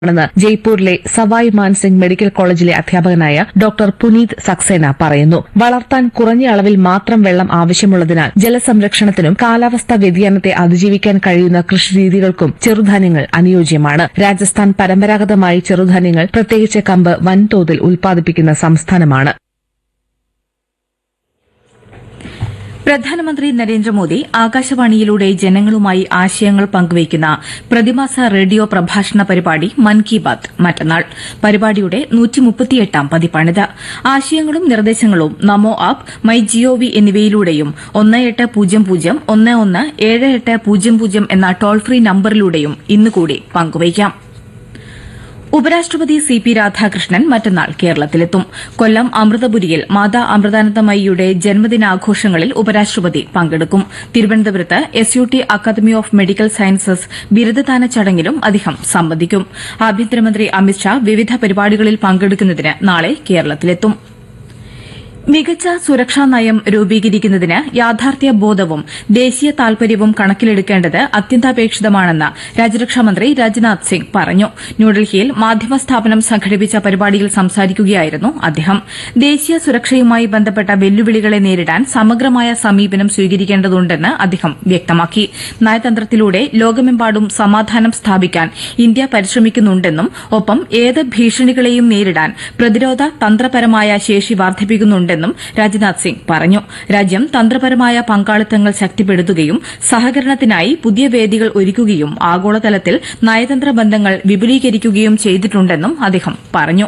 ണെന്ന് ജയ്പൂരിലെ സവായ് മാൻസിംഗ് മെഡിക്കൽ കോളേജിലെ അധ്യാപകനായ ഡോക്ടർ പുനീത് സക്സേന പറയുന്നു വളർത്താൻ കുറഞ്ഞ അളവിൽ മാത്രം വെള്ളം ആവശ്യമുള്ളതിനാൽ ജലസംരക്ഷണത്തിനും കാലാവസ്ഥാ വ്യതിയാനത്തെ അതിജീവിക്കാൻ കഴിയുന്ന കൃഷിരീതികൾക്കും ചെറുധാന്യങ്ങൾ അനുയോജ്യമാണ് രാജസ്ഥാൻ പരമ്പരാഗതമായി ചെറുധാന്യങ്ങൾ പ്രത്യേകിച്ച് കമ്പ് വൻതോതിൽ ഉൽപ്പാദിപ്പിക്കുന്ന സംസ്ഥാനമാണ് പ്രധാനമന്ത്രി നരേന്ദ്രമോദി ആകാശവാണിയിലൂടെ ജനങ്ങളുമായി ആശയങ്ങൾ പങ്കുവയ്ക്കുന്ന പ്രതിമാസ റേഡിയോ പ്രഭാഷണ പരിപാടി മൻ കി ബാത് മറ്റന്നാൾ പരിപാടിയുടെ നൂറ്റിമുപ്പത്തിയെട്ടാം പതിപ്പാണിത് ആശയങ്ങളും നിർദ്ദേശങ്ങളും നമോ ആപ്പ് മൈ ജിഒവി എന്നിവയിലൂടെയും ഒന്ന് എട്ട് പൂജ്യം പൂജ്യം ഒന്ന് ഒന്ന് ഏഴ് എട്ട് പൂജ്യം പൂജ്യം എന്ന ടോൾ ഫ്രീ നമ്പറിലൂടെയും ഇന്നുകൂടി പങ്കുവയ്ക്കാം ഉപരാഷ്ട്രപതി സി പി രാധാകൃഷ്ണൻ മറ്റന്നാൾ കേരളത്തിലെത്തും കൊല്ലം അമൃതപുരിയിൽ മാതാ അമൃതാനന്ദമയിയുടെ ജന്മദിനാഘോഷങ്ങളിൽ ഉപരാഷ്ട്രപതി പങ്കെടുക്കും തിരുവനന്തപുരത്ത് S U T academy of medical sciences ബിരുദദാന ചടങ്ങിലും അദ്ദേഹം സംബന്ധിക്കും ആഭ്യന്തരമന്ത്രി അമിത്ഷാ വിവിധ പരിപാടികളിൽ പങ്കെടുക്കുന്നതിന് നാളെ കേരളത്തിലെത്തും മികച്ച സുരക്ഷാ നയം രൂപീകരിക്കുന്നതിന് യാഥാർത്ഥ്യ ബോധവും ദേശീയ താൽപര്യവും കണക്കിലെടുക്കേണ്ടത് അത്യന്താപേക്ഷിതമാണെന്ന് രാജ്യരക്ഷാമന്ത്രി രാജ്നാഥ് സിംഗ് പറഞ്ഞു ന്യൂഡൽഹിയിൽ മാധ്യമ സ്ഥാപനം സംഘടിപ്പിച്ച പരിപാടിയിൽ സംസാരിക്കുകയായിരുന്നു അദ്ദേഹം ദേശീയ സുരക്ഷയുമായി ബന്ധപ്പെട്ട വെല്ലുവിളികളെ നേരിടാൻ സമഗ്രമായ സമീപനം സ്വീകരിക്കേണ്ടതുണ്ടെന്ന് അദ്ദേഹം വ്യക്തമാക്കി നയതന്ത്രത്തിലൂടെ ലോകമെമ്പാടും സമാധാനം സ്ഥാപിക്കാൻ ഇന്ത്യ പരിശ്രമിക്കുന്നുണ്ടെന്നും ഒപ്പം ഏത് ഭീഷണികളെയും നേരിടാൻ പ്രതിരോധ തന്ത്രപരമായ ശേഷി വർദ്ധിപ്പിക്കുന്നുണ്ടെന്നും രാജ്നാഥ് സിംഗ് പറഞ്ഞു രാജ്യം തന്ത്രപരമായ പങ്കാളിത്തങ്ങൾ ശക്തിപ്പെടുത്തുകയും സഹകരണത്തിനായി പുതിയ വേദികൾ ഒരുക്കുകയും ആഗോളതലത്തിൽ നയതന്ത്ര ബന്ധങ്ങൾ വിപുലീകരിക്കുകയും ചെയ്തിട്ടുണ്ടെന്നും അദ്ദേഹം പറഞ്ഞു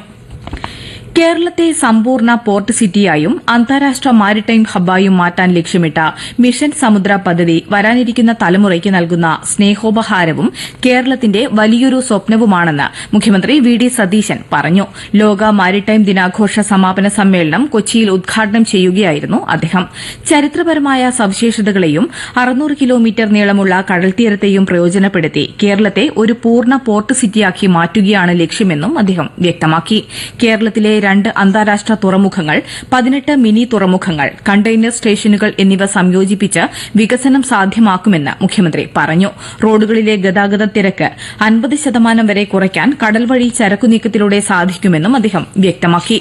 കേരളത്തെ സമ്പൂർണ്ണ പോർട്ട് സിറ്റിയായും അന്താരാഷ്ട്ര മാരിടൈം ഹബ്ബായും മാറ്റാൻ ലക്ഷ്യമിട്ട മിഷൻ സമുദ്ര പദ്ധതി വരാനിരിക്കുന്ന തലമുറയ്ക്ക് നൽകുന്ന സ്നേഹോപഹാരവും കേരളത്തിന്റെ വലിയൊരു സ്വപ്നവുമാണെന്ന് മുഖ്യമന്ത്രി വി ഡി സതീശൻ പറഞ്ഞു ലോക മാരിടൈം ദിനാഘോഷ സമാപന സമ്മേളനം കൊച്ചിയിൽ ഉദ്ഘാടനം ചെയ്യുകയായിരുന്നു അദ്ദേഹം ചരിത്രപരമായ സവിശേഷതകളെയും അറുന്നൂറ് കിലോമീറ്റർ നീളമുള്ള കടൽത്തീരത്തെയും പ്രയോജനപ്പെടുത്തി കേരളത്തെ ഒരു പൂർണ്ണ പോർട്ട് സിറ്റിയാക്കി മാറ്റുകയാണ് ലക്ഷ്യമെന്നും അദ്ദേഹം വ്യക്തമാക്കി കേരളത്തിലെ രണ്ട് അന്താരാഷ്ട്ര തുറമുഖങ്ങൾ പതിനെട്ട് മിനി തുറമുഖങ്ങൾ കണ്ടെയ്നർ സ്റ്റേഷനുകൾ എന്നിവ സംയോജിപ്പിച്ച് വികസനം സാധ്യമാക്കുമെന്ന് മുഖ്യമന്ത്രി പറഞ്ഞു റോഡുകളിലെ ഗതാഗത തിരക്ക് അൻപത് ശതമാനം വരെ കുറയ്ക്കാൻ കടൽ വഴി ചരക്കുനീക്കത്തിലൂടെ സാധിക്കുമെന്നും അദ്ദേഹം വ്യക്തമാക്കി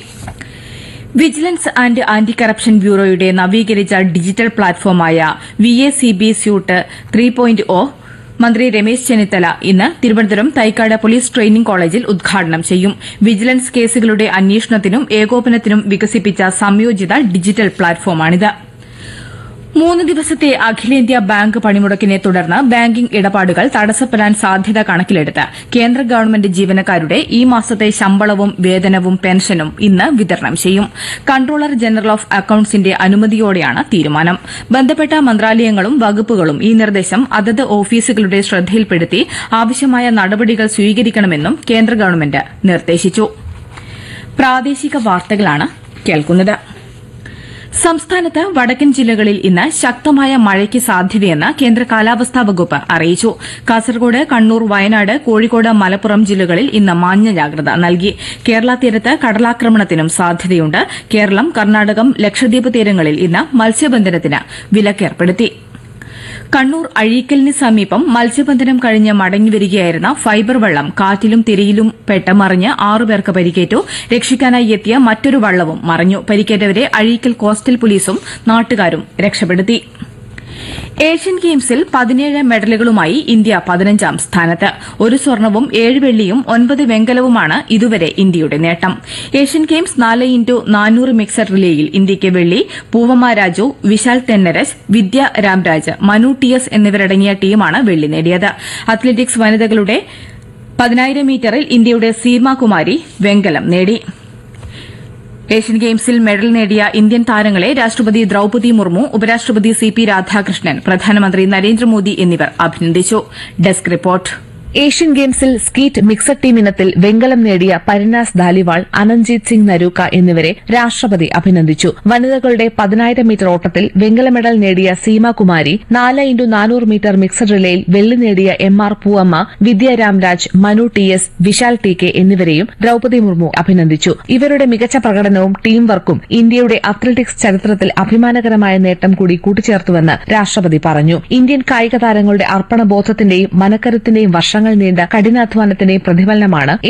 വിജിലൻസ് ആന്റ് ആന്റി കറപ്ഷൻ ബ്യൂറോയുടെ നവീകരിച്ച ഡിജിറ്റൽ പ്ലാറ്റ്ഫോമായ V A C B suite three point O മന്ത്രി രമേശ് ചെന്നിത്തല ഇന്ന് തിരുവനന്തപുരം തൈക്കാട് പോലീസ് ട്രെയിനിംഗ് കോളേജിൽ ഉദ്ഘാടനം ചെയ്യും വിജിലൻസ് കേസുകളുടെ അന്വേഷണത്തിനും ഏകോപനത്തിനും വികസിപ്പിച്ച സംയോജിത ഡിജിറ്റൽ പ്ലാറ്റ്ഫോമാണിത് മൂന്ന് ദിവസത്തെ അഖിലേന്ത്യാ ബാങ്ക് പണിമുടക്കിനെ തുടർന്ന് ബാങ്കിംഗ് ഇടപാടുകൾ തടസ്സപ്പെടാൻ സാധ്യത കണക്കിലെടുത്ത് കേന്ദ്ര ഗവൺമെന്റ് ജീവനക്കാരുടെ ഈ മാസത്തെ ശമ്പളവും വേതനവും പെൻഷനും ഇന്ന് വിതരണം ചെയ്യും കൺട്രോളർ ജനറൽ ഓഫ് അക്കൌണ്ട്സിന്റെ അനുമതിയോടെയാണ് തീരുമാനം ബന്ധപ്പെട്ട മന്ത്രാലയങ്ങളും വകുപ്പുകളും ഈ നിർദ്ദേശം അതത് ഓഫീസുകളുടെ ശ്രദ്ധയിൽപ്പെടുത്തി ആവശ്യമായ നടപടികൾ സ്വീകരിക്കണമെന്നും കേന്ദ്ര ഗവൺമെന്റ് നിർദ്ദേശിച്ചു പ്രാദേശിക വാർത്തകളാണ് കേൾക്കുന്നത് സംസ്ഥാനത്ത് വടക്കൻ ജില്ലകളിൽ ഇന്ന് ശക്തമായ മഴയ്ക്ക് സാധ്യതയെന്ന് കേന്ദ്ര കാലാവസ്ഥാ വകുപ്പ് അറിയിച്ചു കാസർഗോഡ് കണ്ണൂർ വയനാട് കോഴിക്കോട് മലപ്പുറം ജില്ലകളിൽ ഇന്ന് മഞ്ഞ ജാഗ്രത നൽകി കേരള തീരത്ത് കടലാക്രമണത്തിനും സാധ്യതയുണ്ട് കേരളം കർണാടകം ലക്ഷദ്വീപ് തീരങ്ങളിൽ ഇന്ന് മത്സ്യബന്ധനത്തിന് വിലക്കേർപ്പെടുത്തി കണ്ണൂർ അഴീക്കലിന് സമീപം മത്സ്യബന്ധനം കഴിഞ്ഞ് മടങ്ങിവരികയായിരുന്ന ഫൈബർ വള്ളം കാറ്റിലും തിരയിലും പെട്ട് മറിഞ്ഞ് ആറുപേർക്ക് പരിക്കേറ്റു രക്ഷിക്കാനായി എത്തിയ മറ്റൊരു വള്ളവും മറിഞ്ഞു പരിക്കേറ്റവരെ അഴീക്കൽ കോസ്റ്റൽ പോലീസും നാട്ടുകാരും രക്ഷപ്പെടുത്തി ഏഷ്യൻ ഗെയിംസിൽ പതിനേഴ് മെഡലുകളുമായി ഇന്ത്യ പതിനഞ്ചാം സ്ഥാനത്ത് ഒരു സ്വർണവും ഏഴ് വെള്ളിയും ഒൻപത് വെങ്കലവുമാണ് ഇതുവരെ ഇന്ത്യയുടെ നേട്ടം ഏഷ്യൻ ഗെയിംസ് നാല് ഇൻറ്റു നാനൂറ് മിക്സഡ് റിലേയിൽ ഇന്ത്യയ്ക്ക് വെള്ളി പൂവമ്മ രാജു വിശാൽ തെന്നരസ് വിദ്യ രാംരാജ് മനു ടി എസ് എന്നിവരടങ്ങിയ ടീമാണ് വെള്ളി നേടിയത് അത്ലറ്റിക്സ് വനിതകളുടെ പതിനായിരം മീറ്ററിൽ ഇന്ത്യയുടെ സീമാകുമാരി വെങ്കലം നേടി ഏഷ്യൻ ഗെയിംസിൽ മെഡൽ നേടിയ ഇന്ത്യൻ താരങ്ങളെ രാഷ്ട്രപതി ദ്രൌപതി മുർമു ഉപരാഷ്ട്രപതി സി പി രാധാകൃഷ്ണൻ പ്രധാനമന്ത്രി നരേന്ദ്രമോദി എന്നിവർ അഭിനന്ദിച്ചു ഡെസ്ക് റിപ്പോർട്ട് ഏഷ്യൻ ഗെയിംസിൽ സ്കീറ്റ് മിക്സഡ് ടീം ഇനത്തിൽ വെങ്കലം നേടിയ പരിനാസ് ധാലിവാൾ അനഞ്ജീത് സിംഗ് നരൂക്ക എന്നിവരെ രാഷ്ട്രപതി അഭിനന്ദിച്ചു വനിതകളുടെ പതിനായിരം മീറ്റർ ഓട്ടത്തിൽ വെങ്കല മെഡൽ നേടിയ സീമാകുമാരി നാല് ഇൻറ്റു നാനൂറ് മീറ്റർ മിക്സഡ് റിലേയിൽ വെള്ളി നേടിയ M R Poovamma Vidya Ramraj Manu T S Vishal T K എന്നിവരെയും ദ്രൌപതി മുർമു അഭിനന്ദിച്ചു ഇവരുടെ മികച്ച പ്രകടനവും ടീം വർക്കും ഇന്ത്യയുടെ അത്ലറ്റിക്സ് ചരിത്രത്തിൽ അഭിമാനകരമായ നേട്ടം കൂടി കൂട്ടിച്ചേർത്തുവെന്ന് രാഷ്ട്രപതി പറഞ്ഞു ഇന്ത്യൻ കായിക താരങ്ങളുടെ അർപ്പണബോധത്തിന്റെയും മനക്കരുത്തിന്റെയും വർഷങ്ങൾ നീണ്ട കഠിനാധ്വാനത്തിന്റെയും പ്രതിഫലനമാണ്